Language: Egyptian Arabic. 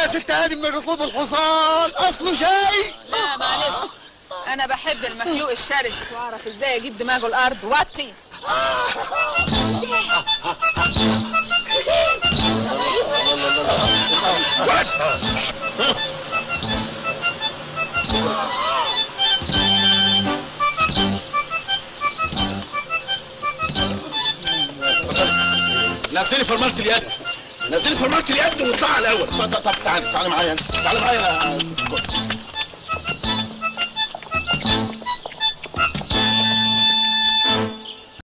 ست هانم من ركوب الحصان اصله شاي لا معلش انا بحب المخلوق الشرس واعرف ازاي اجيب دماغه الارض وطي نزلي فرملة اليد نزلي فرملة اليد واطلعي الاول طب طب تعالي تعالي معايا انت تعالي معايا يا ست الكل